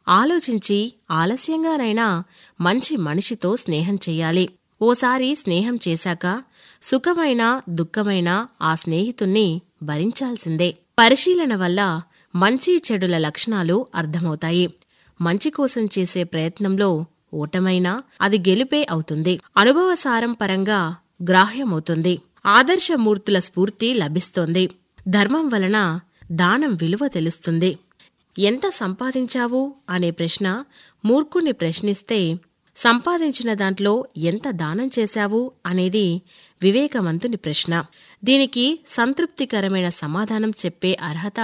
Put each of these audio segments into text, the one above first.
ఆలోచించి ఆలస్యంగానైనా మంచి మనిషితో స్నేహం చెయ్యాలి ఓసారి స్నేహం చేశాక సుఖమైన దుఃఖమైన ఆ స్నేహితుణ్ణి భరించాల్సిందే పరిశీలన వల్ల మంచి చెడుల లక్షణాలు అర్థమవుతాయి మంచి కోసం చేసే ప్రయత్నంలో ఓటమైనా అది గెలుపే అవుతుంది అనుభవసారం పరంగా గ్రాహ్యమవుతుంది ఆదర్శమూర్తుల స్ఫూర్తి లభిస్తోంది ధర్మం వలన దానం విలువ తెలుస్తుంది ఎంత సంపాదించావు అనే ప్రశ్న మూర్ఖుణ్ణి ప్రశ్నిస్తే సంపాదించిన దాంట్లో ఎంత దానం చేశావు అనేది వివేకవంతుని ప్రశ్న దీనికి సంతృప్తికరమైన సమాధానం చెప్పే అర్హత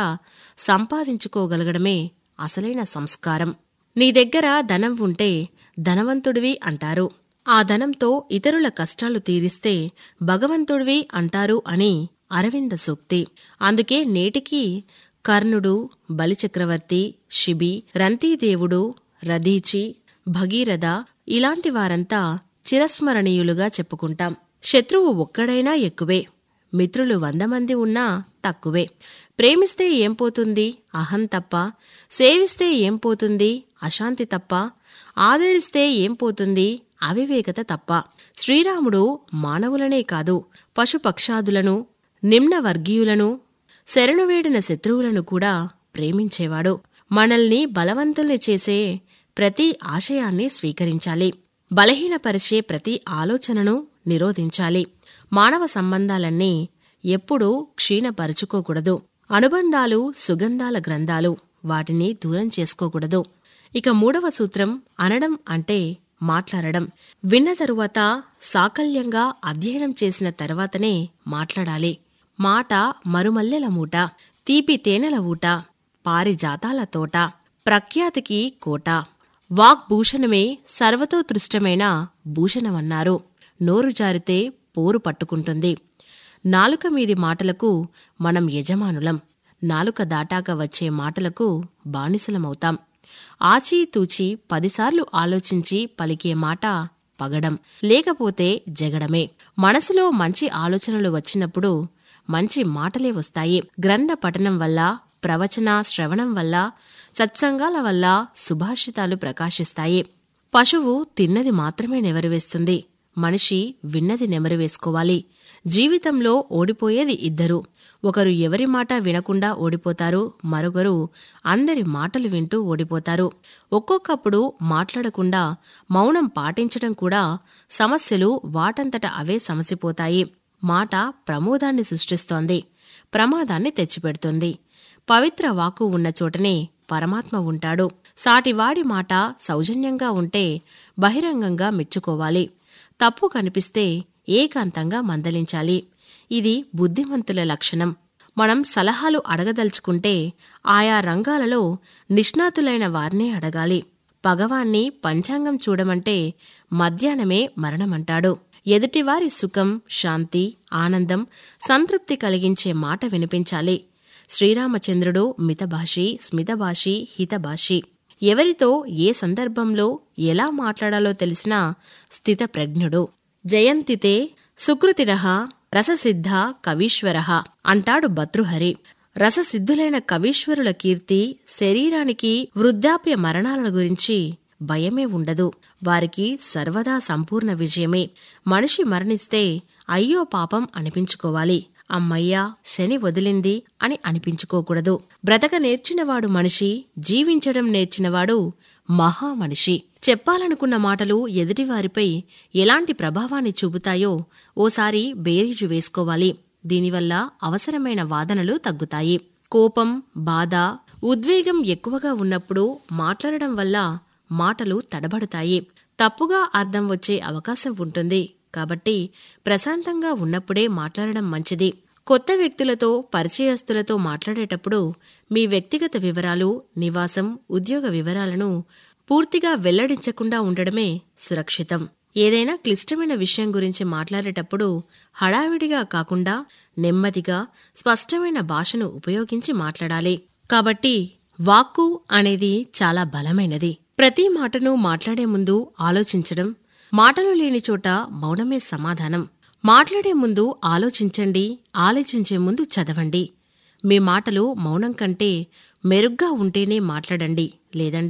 సంపాదించుకోగలగడమే అసలైన సంస్కారం నీ దగ్గర ధనం ఉంటే ధనవంతుడివి అంటారు ఆ ధనంతో ఇతరుల కష్టాలు తీరిస్తే భగవంతుడివి అంటారు అని అరవింద సూక్తి అందుకే నేటికి కర్ణుడు బలిచక్రవర్తి శిబి రంతీదేవుడు రదీచి భగీరథ ఇలాంటి వారంతా చిరస్మరణీయులుగా చెప్పుకుంటాం శత్రువు ఒక్కడైనా ఎక్కువే మిత్రులు వంద మంది ఉన్నా తక్కువే ప్రేమిస్తే ఏం పోతుంది అహం తప్ప సేవిస్తే ఏం పోతుంది అశాంతి తప్ప ఆదరిస్తే ఏం పోతుంది అవివేకత తప్ప శ్రీరాముడు మానవులనే కాదు పశుపక్షాదులను నిమ్న వర్గీయులను శరణువేడిన శత్రువులను కూడా ప్రేమించేవాడు మనల్ని బలవంతుల్ని చేసే ప్రతి ఆశయాన్ని స్వీకరించాలి బలహీనపరిచే ప్రతి ఆలోచనను నిరోధించాలి మానవ సంబంధాలన్నీ ఎప్పుడూ క్షీణపరుచుకోకూడదు అనుబంధాలు సుగంధాల గ్రంథాలు వాటిని దూరం చేసుకోకూడదు ఇక మూడవ సూత్రం అనడం అంటే మాట్లాడడం విన్న తరువాత సాకల్యంగా అధ్యయనం చేసిన తర్వాతనే మాట్లాడాలి మాట మరుమల్లెల మూట తీపి తేనెల ఊట పారిజాతాల తోట ప్రఖ్యాతికి కోట వాగ్భూషణమే సర్వతోతృష్టమైన భూషణమన్నారు నోరు జారితే పోరు పట్టుకుంటుంది నాలుక మీది మాటలకు మనం యజమానులం నాలుక దాటాక వచ్చే మాటలకు బానిసలమవుతాం ఆచీతూచి పదిసార్లు ఆలోచించి పలికే మాట పగడం లేకపోతే జగడమే మనసులో మంచి ఆలోచనలు వచ్చినప్పుడు మంచి మాటలే వస్తాయి గ్రంథ పఠనం వల్ల ప్రవచన శ్రవణం వల్ల సత్సంగాల వల్ల సుభాషితాలు ప్రకాశిస్తాయి పశువు తిన్నది మాత్రమే నెవరివేస్తుంది మనిషి విన్నది నెమరువేసుకోవాలి జీవితంలో ఓడిపోయేది ఇద్దరు ఒకరు ఎవరి మాట వినకుండా ఓడిపోతారు మరొకరు అందరి మాటలు వింటూ ఓడిపోతారు ఒక్కొక్కప్పుడు మాట్లాడకుండా మౌనం పాటించడం కూడా సమస్యలు వాటంతట అవే సమసిపోతాయి మాట ప్రమోదాన్ని సృష్టిస్తోంది ప్రమాదాన్ని తెచ్చిపెడుతుంది పవిత్ర వాక్కు ఉన్న చోటనే పరమాత్మ ఉంటాడు సాటివాడి మాట సౌజన్యంగా ఉంటే బహిరంగంగా మెచ్చుకోవాలి తప్పు కనిపిస్తే ఏకాంతంగా మందలించాలి ఇది బుద్ధిమంతుల లక్షణం మనం సలహాలు అడగదలుచుకుంటే ఆయా రంగాలలో నిష్ణాతులైన వారినే అడగాలి పగవాణ్ణి పంచాంగం చూడమంటే మధ్యాహ్నమే మరణమంటాడు ఎదుటివారి సుఖం శాంతి ఆనందం సంతృప్తి కలిగించే మాట వినిపించాలి శ్రీరామచంద్రుడు మితభాషి స్మితభాషి హితభాషి ఎవరితో ఏ సందర్భంలో ఎలా మాట్లాడాలో తెలిసిన స్థితప్రజ్ఞుడు జయంతితే సుకృతిన రససిద్ధ కవీశ్వర అంటాడు భతృహరి రససిద్ధులైన కవీశ్వరుల కీర్తి శరీరానికి వృద్ధాప్య మరణాల గురించి భయమే ఉండదు వారికి సర్వదా సంపూర్ణ విజయమే మనిషి మరణిస్తే అయ్యో పాపం అనిపించుకోవాలి అమ్మయ్యా శని వదిలింది అని అనిపించుకోకూడదు బ్రతక నేర్చినవాడు మనిషి జీవించడం నేర్చినవాడు మహామనిషి చెప్పాలనుకున్న మాటలు ఎదుటివారిపై ఎలాంటి ప్రభావాన్ని చూపుతాయో ఓసారి బేరీజు వేసుకోవాలి దీనివల్ల అవసరమైన వాదనలు తగ్గుతాయి కోపం బాధ ఉద్వేగం ఎక్కువగా ఉన్నప్పుడు మాట్లాడడం వల్ల మాటలు తడబడతాయి తప్పుగా అర్థం వచ్చే అవకాశం ఉంటుంది కాబట్టి ప్రశాంతంగా ఉన్నప్పుడే మాట్లాడడం మంచిది కొత్త వ్యక్తులతో పరిచయస్తులతో మాట్లాడేటప్పుడు మీ వ్యక్తిగత వివరాలు నివాసం ఉద్యోగ వివరాలను పూర్తిగా వెల్లడించకుండా ఉండడమే సురక్షితం ఏదైనా క్లిష్టమైన విషయం గురించి మాట్లాడేటప్పుడు హడావిడిగా కాకుండా నెమ్మదిగా స్పష్టమైన భాషను ఉపయోగించి మాట్లాడాలి కాబట్టి వాక్కు అనేది చాలా బలమైనది ప్రతి మాటను మాట్లాడే ముందు ఆలోచించడం మాటలు లేని చోట మౌనమే సమాధానం మాట్లాడే ముందు ఆలోచించండి ఆలోచించే ముందు చదవండి మీ మాటలు మౌనం కంటే మెరుగ్గా ఉంటేనే మాట్లాడండి లేదంటే